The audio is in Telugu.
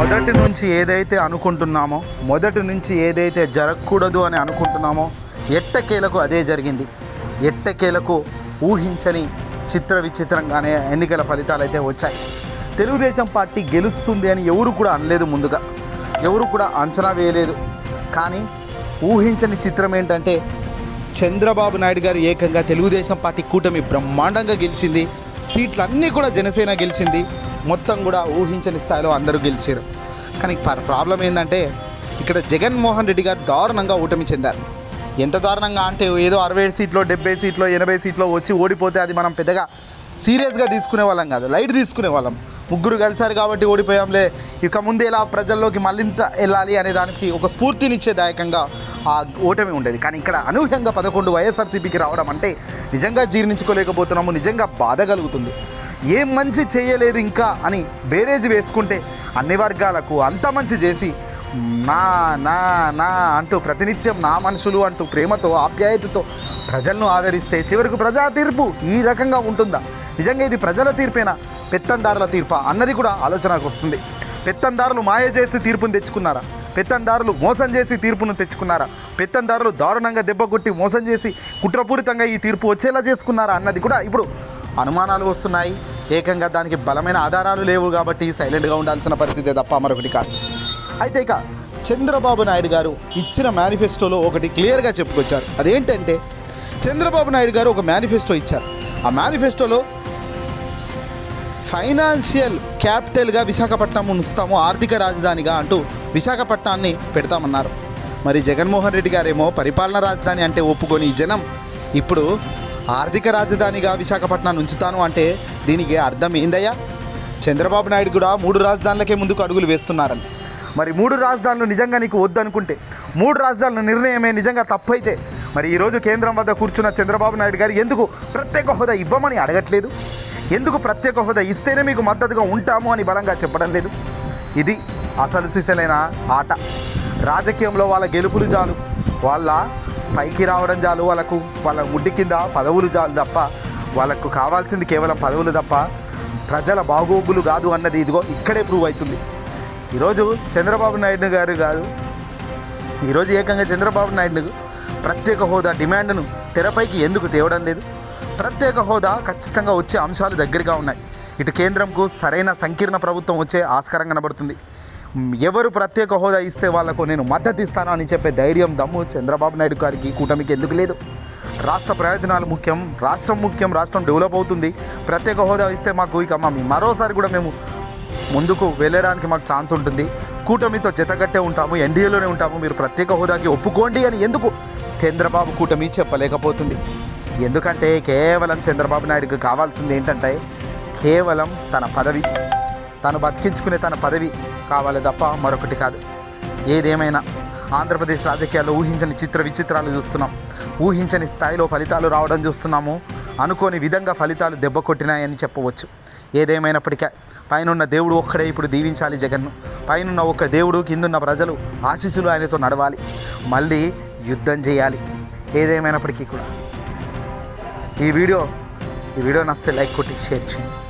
మొదటి నుంచి ఏదైతే అనుకుంటున్నామో మొదటి నుంచి ఏదైతే జరగకూడదు అని అనుకుంటున్నామో ఎట్టకేలకు అదే జరిగింది ఎట్టకేలకు ఊహించని చిత్ర విచిత్రంగానే ఎన్నికల ఫలితాలు అయితే వచ్చాయి తెలుగుదేశం పార్టీ గెలుస్తుంది అని ఎవరు కూడా అనలేదు ముందుగా ఎవరు కూడా అంచనా వేయలేదు కానీ ఊహించని చిత్రం ఏంటంటే చంద్రబాబు నాయుడు గారు ఏకంగా తెలుగుదేశం పార్టీ కూటమి బ్రహ్మాండంగా గెలిచింది సీట్లన్నీ కూడా జనసేన గెలిచింది మొత్తం కూడా ఊహించని స్థాయిలో అందరూ గెలిచారు కానీ ప- ప్రాబ్లం ఏంటంటే ఇక్కడ జగన్మోహన్ రెడ్డి గారు దారుణంగా ఓటమి చెందారు ఎంత దారుణంగా అంటే ఏదో అరవై సీట్లో డెబ్బై సీట్లో ఎనభై సీట్లో వచ్చి ఓడిపోతే అది మనం పెద్దగా సీరియస్గా తీసుకునే వాళ్ళం కాదు లైట్ తీసుకునే వాళ్ళం ముగ్గురు కలిసారు కాబట్టి ఓడిపోయాంలే ఇక ముందు ఎలా ప్రజల్లోకి మళ్ళింత వెళ్ళాలి అనే దానికి ఒక స్ఫూర్తినిచ్చేదాయకంగా ఆ ఓటమి ఉండేది కానీ ఇక్కడ అనూహ్యంగా పదకొండు వైఎస్ఆర్సీపీకి రావడం అంటే నిజంగా జీర్ణించుకోలేకపోతున్నాము నిజంగా బాధ కలుగుతుంది ఏం మంచి చేయలేదు ఇంకా అని బేరేజ్ వేసుకుంటే అన్ని వర్గాలకు అంత మంచి చేసి నా నా నా అంటూ ప్రతినిత్యం నా మనుషులు అంటూ ప్రేమతో ఆప్యాయతతో ప్రజలను ఆదరిస్తే చివరికి ప్రజా తీర్పు ఈ రకంగా ఉంటుందా నిజంగా ఇది ప్రజల తీర్పేనా పెత్తందారుల తీర్పా అన్నది కూడా ఆలోచనకు వస్తుంది పెత్తందారులు మాయ చేసి తీర్పును తెచ్చుకున్నారా పెత్తందారులు మోసం చేసి తీర్పును తెచ్చుకున్నారా పెత్తందారులు దారుణంగా దెబ్బ కొట్టి మోసం చేసి కుట్రపూరితంగా ఈ తీర్పు వచ్చేలా చేసుకున్నారా అన్నది కూడా ఇప్పుడు అనుమానాలు వస్తున్నాయి ఏకంగా దానికి బలమైన ఆధారాలు లేవు కాబట్టి సైలెంట్గా ఉండాల్సిన పరిస్థితే తప్ప మరొకటి కాదు అయితే ఇక చంద్రబాబు నాయుడు గారు ఇచ్చిన మేనిఫెస్టోలో ఒకటి క్లియర్గా చెప్పుకొచ్చారు అదేంటంటే చంద్రబాబు నాయుడు గారు ఒక మేనిఫెస్టో ఇచ్చారు ఆ మేనిఫెస్టోలో ఫైనాన్షియల్ క్యాపిటల్గా విశాఖపట్నం ఉంచుతాము ఆర్థిక రాజధానిగా అంటూ విశాఖపట్నాన్ని పెడతామన్నారు మరి జగన్మోహన్ రెడ్డి గారేమో పరిపాలన రాజధాని అంటే ఒప్పుకొని ఈ జనం ఇప్పుడు ఆర్థిక రాజధానిగా విశాఖపట్నాన్ని ఉంచుతాను అంటే దీనికి అర్థం ఏందయ్యా చంద్రబాబు నాయుడు కూడా మూడు రాజధానులకే ముందుకు అడుగులు వేస్తున్నారని మరి మూడు రాజధానులు నిజంగా నీకు వద్దనుకుంటే మూడు రాజధానుల నిర్ణయమే నిజంగా తప్పైతే మరి ఈరోజు కేంద్రం వద్ద కూర్చున్న చంద్రబాబు నాయుడు గారు ఎందుకు ప్రత్యేక హోదా ఇవ్వమని అడగట్లేదు ఎందుకు ప్రత్యేక హోదా ఇస్తేనే మీకు మద్దతుగా ఉంటాము అని బలంగా చెప్పడం లేదు ఇది అసలు సిసలైన ఆట రాజకీయంలో వాళ్ళ గెలుపులు చాలు వాళ్ళ పైకి రావడం చాలు వాళ్ళకు వాళ్ళ ముడ్డి కింద పదవులు చాలు తప్ప వాళ్ళకు కావాల్సింది కేవలం పదవులు తప్ప ప్రజల బాగోగులు కాదు అన్నది ఇదిగో ఇక్కడే ప్రూవ్ అవుతుంది ఈరోజు చంద్రబాబు నాయుడు గారు కాదు ఈరోజు ఏకంగా చంద్రబాబు నాయుడు ప్రత్యేక హోదా డిమాండ్ను తెరపైకి ఎందుకు తేవడం లేదు ప్రత్యేక హోదా ఖచ్చితంగా వచ్చే అంశాలు దగ్గరగా ఉన్నాయి ఇటు కేంద్రంకు సరైన సంకీర్ణ ప్రభుత్వం వచ్చే ఆస్కారం కనబడుతుంది మ్, ఎవరు ప్రత్యేక హోదా ఇస్తే వాళ్లకు నేను మద్దతు ఇస్తాను అని చెప్పే ధైర్యం దమ్ము చంద్రబాబు నాయుడు గారికి కూటమికి ఎందుకు లేదు రాష్ట్ర ప్రయోజనాలు ముఖ్యం రాష్ట్రం ముఖ్యం రాష్ట్రం డెవలప్ అవుతుంది ప్రత్యేక హోదా ఇస్తే మాకు ఇక మా మరోసారి కూడా మేము ముందుకు వెళ్ళడానికి మాకు ఛాన్స్ ఉంటుంది కూటమితో జతగట్టే ఉంటాము ఎన్డీఏలోనే ఉంటాము మీరు ప్రత్యేక హోదాకి ఒప్పుకోండి అని ఎందుకు చంద్రబాబు కూటమి చెప్పలేకపోతుంది ఎందుకంటే కేవలం చంద్రబాబు నాయుడుకి కావాల్సింది ఏంటంటే కేవలం తన పదవి తను బతికించుకునే తన పదవి కావాలి తప్ప మరొకటి కాదు ఏదేమైనా ఆంధ్రప్రదేశ్ రాజకీయాల్లో ఊహించని చిత్ర విచిత్రాలు చూస్తున్నాం ఊహించని స్థాయిలో ఫలితాలు రావడం చూస్తున్నాము అనుకోని విధంగా ఫలితాలు దెబ్బ కొట్టినాయని చెప్పవచ్చు ఏదేమైనప్పటికీ పైనున్న దేవుడు ఒక్కడే ఇప్పుడు దీవించాలి జగన్ను పైనున్న ఒక్క దేవుడు కిందున్న ప్రజలు ఆశీస్సులు ఆయనతో నడవాలి మళ్ళీ యుద్ధం చేయాలి ఏదేమైనప్పటికీ కూడా ఈ వీడియో ఈ వీడియో నచ్చితే లైక్ కొట్టి షేర్ చేయండి